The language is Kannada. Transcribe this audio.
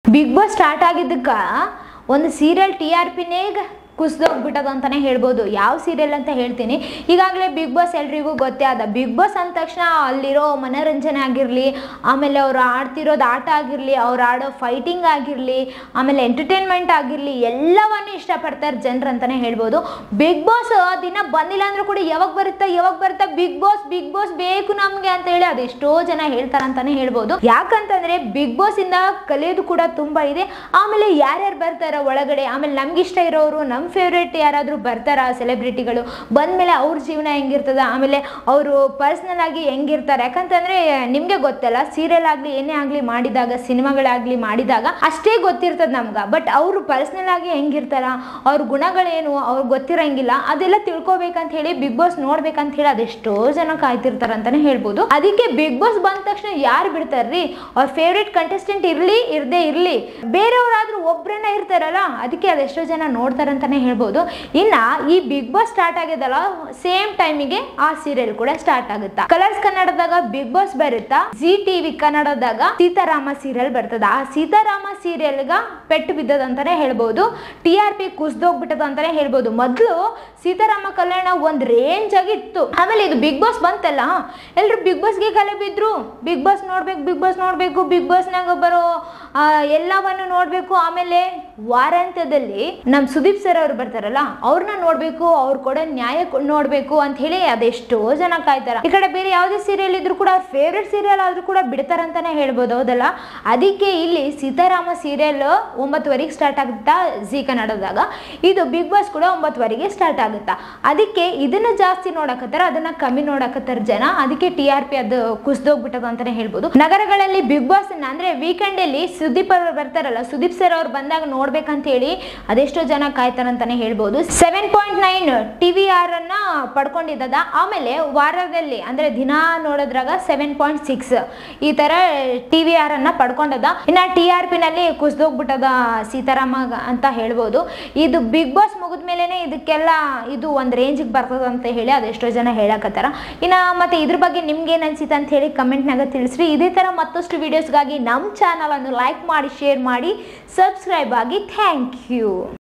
ಬಿಗ್ ಬಾಸ್ ಸ್ಟಾರ್ಟ್ ಆಗಿದ್ದಕ್ಕ ಒಂದು ಸೀರಿಯಲ್ ಟಿ ಆರ್ ಪಿನೇ ಕುಸ್ದೋಗ್ಬಿಟ್ಟದ ಅಂತಾನೆ ಹೇಳ್ಬೋದು ಯಾವ ಸೀರಿಯಲ್ ಅಂತ ಹೇಳ್ತೀನಿ ಈಗಾಗಲೇ ಬಿಗ್ ಬಾಸ್ ಎಲ್ರಿಗೂ ಗೊತ್ತೇ ಆದ ಬಿಗ್ ಬಾಸ್ ಅಂದ ತಕ್ಷಣ ಅಲ್ಲಿರೋ ಮನೋರಂಜನೆ ಆಗಿರಲಿ ಆಮೇಲೆ ಅವ್ರು ಆಡ್ತಿರೋದು ಆಟ ಆಗಿರಲಿ ಅವ್ರು ಆಡೋ ಫೈಟಿಂಗ್ ಆಗಿರಲಿ ಆಮೇಲೆ ಎಂಟರ್ಟೈನ್ಮೆಂಟ್ ಆಗಿರಲಿ ಎಲ್ಲವನ್ನೂ ಇಷ್ಟಪಡ್ತಾರೆ ಜನರು ಅಂತಾನೆ ಹೇಳ್ಬೋದು ಬಿಗ್ ಬಾಸ್ ದಿನ ಬಂದಿಲ್ಲ ಅಂದ್ರೂ ಕೂಡ ಯಾವಾಗ ಬರುತ್ತಾ ಯಾವಾಗ ಬರುತ್ತಾ ಬಿಗ್ ಬಾಸ್ ಬಿಗ್ ಬಾಸ್ ಬೇಕು ನಮಗೆ ಅಂತ ಹೇಳಿ ಅದೆಷ್ಟೋ ಜನ ಹೇಳ್ತಾರೆ ಅಂತಾನೆ ಹೇಳ್ಬೋದು ಯಾಕಂತಂದ್ರೆ ಬಿಗ್ ಬಾಸ್ ಇಂದ ಕಲಿಯೋದು ಕೂಡ ತುಂಬಾ ಇದೆ ಆಮೇಲೆ ಯಾರ್ಯಾರು ಬರ್ತಾರ ಒಳಗಡೆ ಆಮೇಲೆ ನಮ್ಗೆ ಇಷ್ಟ ಇರೋರು ನಮ್ಮ ಫೇವ್ರೇಟ್ ಯಾರಾದರೂ ಬರ್ತಾರ ಸೆಲೆಬ್ರಿಟಿಗಳು ಬಂದ್ಮೇಲೆ ಅವ್ರ ಜೀವನ ಹೆಂಗಿರ್ತದ ಆಮೇಲೆ ಅವರು ಪರ್ಸ್ನಲ್ ಆಗಿ ಹೆಂಗಿರ್ತಾರೆ ಯಾಕಂತಂದ್ರೆ ನಿಮ್ಗೆ ಗೊತ್ತಲ್ಲ ಸೀರಿಯಲ್ ಆಗಲಿ ಏನೇ ಆಗಲಿ ಮಾಡಿದಾಗ ಸಿನಿಮಾಗಳಾಗಲಿ ಮಾಡಿದಾಗ ಅಷ್ಟೇ ಗೊತ್ತಿರ್ತದ ನಮ್ಗೆ ಬಟ್ ಅವರು ಪರ್ಸ್ನಲ್ ಆಗಿ ಹೆಂಗಿರ್ತಾರ ಅವ್ರ ಗುಣಗಳೇನು ಅವ್ರಿಗೆ ಗೊತ್ತಿರಂಗಿಲ್ಲ ಅದೆಲ್ಲ ತಿಳ್ಕೊಬೇಕಂತ ಹೇಳಿ ಬಿಗ್ ಬಾಸ್ ನೋಡ್ಬೇಕಂತ ಹೇಳಿ ಅದೆಷ್ಟೋ ಜನ ಕಾಯ್ತಿರ್ತಾರ ಅಂತಾನೆ ಹೇಳ್ಬೋದು ಅದಕ್ಕೆ ಬಿಗ್ ಬಾಸ್ ಬಂದ ತಕ್ಷಣ ಯಾರು ಬಿಡ್ತಾರ್ರಿ ಅವ್ರ ಫೇವ್ರೇಟ್ ಕಂಟೆಸ್ಟೆಂಟ್ ಇರ್ಲಿ ಇರದೇ ಇರ್ಲಿ ಬೇರೆಯವರಾದ್ರೂ ಒಬ್ರನ್ನ ಇರ್ತಾರಲ್ಲ ಅದಕ್ಕೆ ಅದೆಷ್ಟೋ ಜನ ನೋಡ್ತಾರಂತಾನೆ ಹೇಳ್ಬೋದು ಇನ್ನ ಈ ಬಿಗ್ ಬಾಸ್ ಸ್ಟಾರ್ಟ್ ಆಗ್ಯದಲ್ಲ ಸೇಮ್ ಟೈಮಿಗೆ ಆ ಸೀರಿಯಲ್ ಕೂಡ ಸ್ಟಾರ್ಟ್ ಆಗುತ್ತಾ ಕಲರ್ಸ್ ಕನ್ನಡದಾಗ ಬಿಗ್ ಬಾಸ್ ಬರುತ್ತಾ ಜಿ ಟಿವಿ ಕನ್ನಡದಾಗ ಸೀತಾರಾಮ ಸೀರಿಯಲ್ ಬರ್ತದ ಆ ಸೀತಾರಾಮ ಸೀರಿಯಲ್ಗ ಪೆಟ್ಟು ಬಿದ್ದದ ಅಂತಾನೆ ಹೇಳ್ಬೋದು ಟಿ ಆರ್ ಪಿ ಕುಸ್ದೋಗ್ಬಿಟ್ಟದ ಅಂತಾನೆ ಹೇಳ್ಬೋದು ಮೊದಲು ಸೀತಾರಾಮ ಕಲ್ಯಾಣ ಒಂದ್ ರೇಂಜ್ ಆಗಿತ್ತು ಆಮೇಲೆ ಇದು ಬಿಗ್ ಬಾಸ್ ಬಂತಲ್ಲ ಎಲ್ರು ಬಿಗ್ ಬಾಸ್ಗೆ ಕಲೆ ಬಿದ್ರು ಬಿಗ್ ಬಾಸ್ ನೋಡ್ಬೇಕು ಬಿಗ್ ಬಾಸ್ ನೋಡ್ಬೇಕು ಬಿಗ್ ಬಾಸ್ನಾಗ ಬರೋ ಆ, ಎಲ್ಲವನ್ನು ನೋಡ್ಬೇಕು ಆಮೇಲೆ ವಾರಾಂತ್ಯದಲ್ಲಿ ನಮ್ ಸುದೀಪ್ ಸರ್ ಅವ್ರು ಬರ್ತಾರಲ್ಲ ಅವ್ರನ್ನ ನೋಡ್ಬೇಕು ಅವ್ರು ಕೊಡೋ ನ್ಯಾಯ ಕೊ- ನೋಡ್ಬೇಕು ಅಂತ ಹೇಳಿ ಅದೆಷ್ಟೋ ಜನ ಕಾಯ್ತಾರ ಈ ಕಡೆ ಬೇರೆ ಯಾವುದೇ ಸೀರಿಯಲ್ ಇದ್ರು ಕೂಡ ಅವ್ರ ಫೇವ್ರೆಟ್ ಸೀರಿಯಲ್ ಆದ್ರೂ ಕೂಡ ಬಿಡ್ತಾರಂತಾನೆ ಹೇಳ್ಬೋದು ಹೌದಲ್ಲ ಅದಕ್ಕೆ ಇಲ್ಲಿ ಸೀತಾರಾಮ ಸೀರಿಯಲ್ ಒಂಬತ್ತುವರೆಗೆ ಸ್ಟಾರ್ಟ್ ಆಗುತ್ತಾ ಜಿ ಕನ್ನಡದಾಗ ಇದು ಬಿಗ್ ಬಾಸ್ ಕೂಡ ಒಂಬತ್ತುವರೆಗೆ ಸ್ಟಾರ್ಟ್ ಆಗುತ್ತಾ ಅದಕ್ಕೆ ಇದನ್ನ ಜಾಸ್ತಿ ನೋಡಕತ್ತಾರ ಅದನ್ನ ಕಮ್ಮಿ ನೋಡಕತ್ತಾರ ಜನ ಅದಕ್ಕೆ ಟಿ ಆರ್ ಪಿ ಅದು ಕುಸ್ದೋಗ್ಬಿಟ್ಟದ ಅಂತಾನೆ ಹೇಳ್ಬೋದು ನಗರಗಳಲ್ಲಿ ಬಿಗ್ ಬಾಸ್ ಅಂದ್ರೆ ವೀಕೆಂಡ್ ಅಲ್ಲಿ ಸುದೀಪ್ ಅವರು ಬರ್ತಾರಲ್ಲ ಸುದೀಪ್ ಸರ್ ಅವ್ರು ಬಂದಾಗ ನೋಡ್ಬೇಕಂತ ಹೇಳಿ ಅದೆಷ್ಟೋ ಜನ ಕಾಯ್ತಾರಂತಾನೆ ಹೇಳ್ಬೋದು seven point nine T V R ಅನ್ನ ಪಡ್ಕೊಂಡಿದ್ದದ ಆಮೇಲೆ ವಾರದಲ್ಲಿ ಅಂದ್ರೆ ದಿನ ನೋಡೋದ್ರಾಗ ಸೆವೆನ್ ಪಾಯಿಂಟ್ ಸಿಕ್ಸ್ ಈ ತರ ಟಿ ವಿ ಆರ್ ಅನ್ನ ಪಡ್ಕೊಂಡದ ಇನ್ನ ಟಿ ಆರ್ ಪಿ ನಲ್ಲಿ ಕುಸ್ದೋಗ್ಬಿಟ್ಟದ ಸೀತಾರಾಮ ಅಂತ ಹೇಳ್ಬೋದು ಇದು ಬಿಗ್ ಬಾಸ್ ಮುಗಿದ್ಮೇಲೆನೆ ಇದಕ್ಕೆಲ್ಲ ಇದು ಒಂದ್ ರೇಂಜಿಗೆ ಬರ್ತದ ಅಂತ ಹೇಳಿ ಅದೆಷ್ಟೋ ಜನ ಹೇಳಕತ್ತಾರ ಇನ್ನ ಮತ್ತೆ ಇದ್ರ ಬಗ್ಗೆ ನಿಮ್ಗೆ ಏನ್ ಅನ್ಸಿತ್ತು ಅಂತ ಹೇಳಿ ಕಮೆಂಟ್ನಾಗ ತಿಳಿಸ್ರಿ ಇದೇ ತರ ಮತ್ತಷ್ಟು ವಿಡಿಯೋಸ್ಗಾಗಿ ನಮ್ಮ ಚಾನಲ್ ಅನ್ನು ಲೈಕ್ ಮಾಡಿ ಶೇರ್ ಮಾಡಿ ಸಬ್ಸ್ಕ್ರೈಬ್ ಆಗಿ ಥ್ಯಾಂಕ್ ಯು